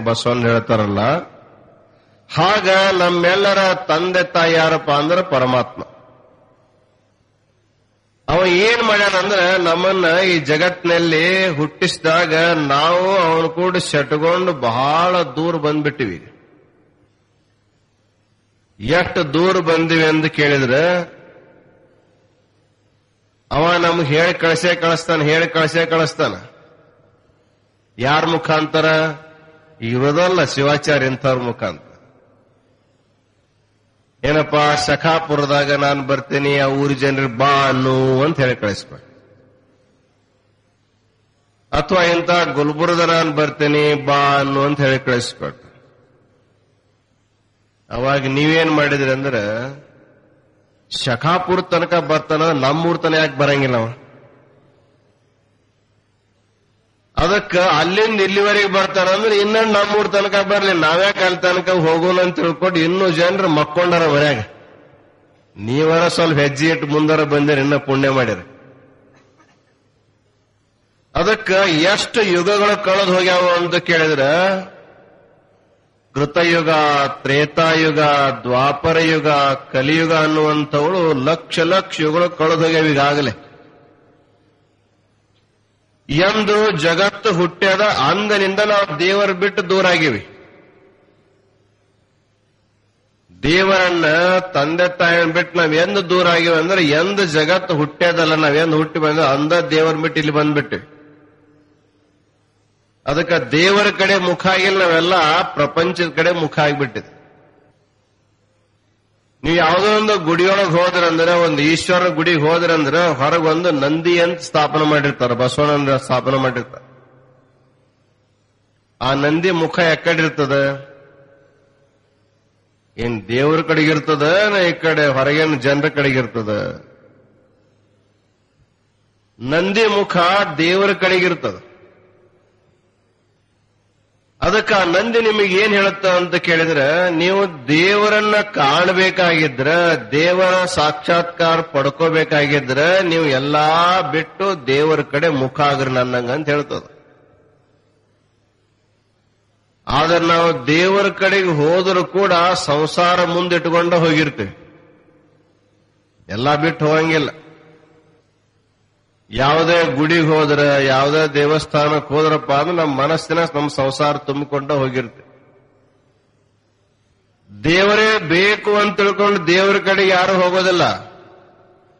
ಬಸವನ್ ಹೇಳ್ತಾರಲ್ಲ ಹಾಗ ನಮ್ಮೆಲ್ಲರ ತಂದೆ ತಾಯಿ ಯಾರಪ್ಪ ಅಂದ್ರೆ ಪರಮಾತ್ಮ ಅವ ಏನ್ ಮಾಡ್ಯಾನಂದ್ರ ನಮ್ಮನ್ನ ಈ ಜಗತ್ತಿನಲ್ಲಿ ಹುಟ್ಟಿಸಿದಾಗ ನಾವು ಅವನು ಕೂಡ ಸೆಟ್ಕೊಂಡು ಬಹಳ ದೂರ ಬಂದ್ಬಿಟ್ಟಿವಿ ಎಷ್ಟು ದೂರ ಬಂದಿವಿ ಎಂದು ಕೇಳಿದ್ರೆ ಅವ ನಮ್ಗೆ ಹೇಳಿ ಕಳಿಸೇ ಕಳಿಸ್ತಾನ ಹೇಳಿ ಕಳಿಸೇ ಕಳಿಸ್ತಾನ ಯಾರ ಮುಖಾಂತರ ಇರೋದಲ್ಲ ಶಿವಾಚಾರ್ಯ ಇಂಥವ್ರ ಮುಖಾಂತರ ಏನಪ್ಪ ಶಖಾಪುರದಾಗ ನಾನು ಬರ್ತೀನಿ ಆ ಊರಿ ಜನರಿಗೆ ಬಾ ಅನ್ನು ಅಂತ ಹೇಳಿ ಕಳಿಸ್ಬೇಕು ಅಥವಾ ಇಂಥ ಗುಲ್ಬುರ್ದ ನಾನು ಬರ್ತೀನಿ ಬಾ ಅನ್ನು ಅಂತ ಹೇಳಿ ಕಳಿಸ್ಬೇಕು ಅವಾಗ ನೀವೇನ್ ಮಾಡಿದ್ರಿ ಅಂದ್ರೆ ಶಖಾಪುರ ತನಕ ಬರ್ತಾನ ನಮ್ಮೂರ್ ತನ ಯಾಕೆ ಬರಂಗಿಲ್ಲ ಅವ ಅದಕ್ಕ ಅಲ್ಲಿಂದ ಇಲ್ಲಿವರೆಗೆ ಬರ್ತಾನ ಅಂದ್ರೆ ಇನ್ನೊಂದು ನಮ್ಮೂರ್ ತನಕ ಬರ್ಲಿ ನಾವ್ಯಾಕೆ ಅಲ್ಲಿ ತನಕ ಹೋಗೋಣ ಅಂತ ತಿಳ್ಕೊಂಡು ಇನ್ನೂ ಜನರು ಮಕ್ಕೊಂಡಾರ ಮನ್ಯಾಗ ನೀವರ ಸ್ವಲ್ಪ ಹೆಜ್ಜೆ ಇಟ್ಟು ಮುಂದರ ಬಂದಿರಿ ಇನ್ನ ಪುಣ್ಯ ಮಾಡಿರಿ ಅದಕ್ಕ ಎಷ್ಟು ಯುಗಗಳು ಕಳೆದು ಹೋಗ್ಯಾವ ಅಂತ ಕೇಳಿದ್ರ ಕೃತಯುಗ ತ್ರೇತಾಯುಗ ದ್ವಾಪರ ಯುಗ ಕಲಿಯುಗ ಅನ್ನುವಂಥವಳು ಲಕ್ಷ ಲಕ್ಷ ಯುಗಗಳು ಕಳೆದು ಹೋಗ್ಯಾವ ಈಗಾಗಲೇ ಎಂದು ಜಗತ್ತು ಹುಟ್ಟ್ಯದ ಅಂದನಿಂದ ನಾವು ದೇವರ ಬಿಟ್ಟು ದೂರ ಆಗಿವಿ ದೇವರನ್ನ ತಂದೆ ತಾಯಿನ ಬಿಟ್ಟು ನಾವ್ ಎಂದು ದೂರ ಆಗಿವಿ ಅಂದ್ರೆ ಎಂದು ಜಗತ್ತು ಹುಟ್ಟ್ಯದಲ್ಲ ನಾವ್ ಎಂದು ಹುಟ್ಟಿ ಬಂದ ಅಂದ ದೇವರ ಬಿಟ್ಟು ಇಲ್ಲಿ ಬಂದ್ಬಿಟ್ಟಿವಿ ಅದಕ್ಕೆ ದೇವರ ಕಡೆ ಮುಖ ಆಗಿಲ್ಲ ನಾವೆಲ್ಲ ಪ್ರಪಂಚದ ಕಡೆ ಮುಖ ಆಗಿಬಿಟ್ಟಿದೆ ನೀವು ಯಾವುದೋ ಒಂದು ಗುಡಿಯೊಳಗೆ ಹೋದ್ರಂದ್ರೆ ಒಂದು ಈಶ್ವರ ಗುಡಿಗೆ ಹೋದ್ರಂದ್ರೆ ಹೊರಗೊಂದು ನಂದಿ ಅಂತ ಸ್ಥಾಪನೆ ಮಾಡಿರ್ತಾರೆ ಬಸವಣ್ಣ ಸ್ಥಾಪನೆ ಮಾಡಿರ್ತಾರೆ ಆ ನಂದಿ ಮುಖ ಎಕ್ಕಡಿರ್ತದ ಏನ್ ದೇವ್ರ ಕಡೆಗಿರ್ತದ ಈ ಕಡೆ ಹೊರಗಿನ ಜನರ ಕಡೆಗಿರ್ತದ ನಂದಿ ಮುಖ ದೇವರ ಕಡೆಗಿರ್ತದ ಅದಕ್ಕೆ ಆ ನಂದಿ ನಿಮಗೆ ಏನ್ ಹೇಳುತ್ತ ಅಂತ ಕೇಳಿದ್ರೆ ನೀವು ದೇವರನ್ನ ಕಾಣಬೇಕಾಗಿದ್ರ ದೇವರ ಸಾಕ್ಷಾತ್ಕಾರ ಪಡ್ಕೋಬೇಕಾಗಿದ್ರ ನೀವು ಎಲ್ಲಾ ಬಿಟ್ಟು ದೇವರ ಕಡೆ ಮುಖ ಆಗ್ರಿ ನನ್ನಂಗ ಅಂತ ಹೇಳ್ತದ ಆದ್ರೆ ನಾವು ದೇವರ ಕಡೆಗೆ ಹೋದರೂ ಕೂಡ ಸಂಸಾರ ಮುಂದಿಟ್ಕೊಂಡ ಹೋಗಿರ್ತೀವಿ ಎಲ್ಲಾ ಬಿಟ್ಟು ಹೋಗಂಗಿಲ್ಲ ಯಾವುದೇ ಗುಡಿಗೆ ಹೋದ್ರ ಯಾವುದೇ ದೇವಸ್ಥಾನಕ್ಕೆ ಹೋದ್ರಪ್ಪ ಅಂದ್ರೆ ನಮ್ಮ ಮನಸ್ಸಿನ ನಮ್ಮ ಸಂಸಾರ ತುಂಬಿಕೊಂಡ ಹೋಗಿರ್ತೀವಿ ದೇವರೇ ಬೇಕು ಅಂತ ತಿಳ್ಕೊಂಡು ದೇವರ ಕಡೆಗೆ ಯಾರು ಹೋಗೋದಿಲ್ಲ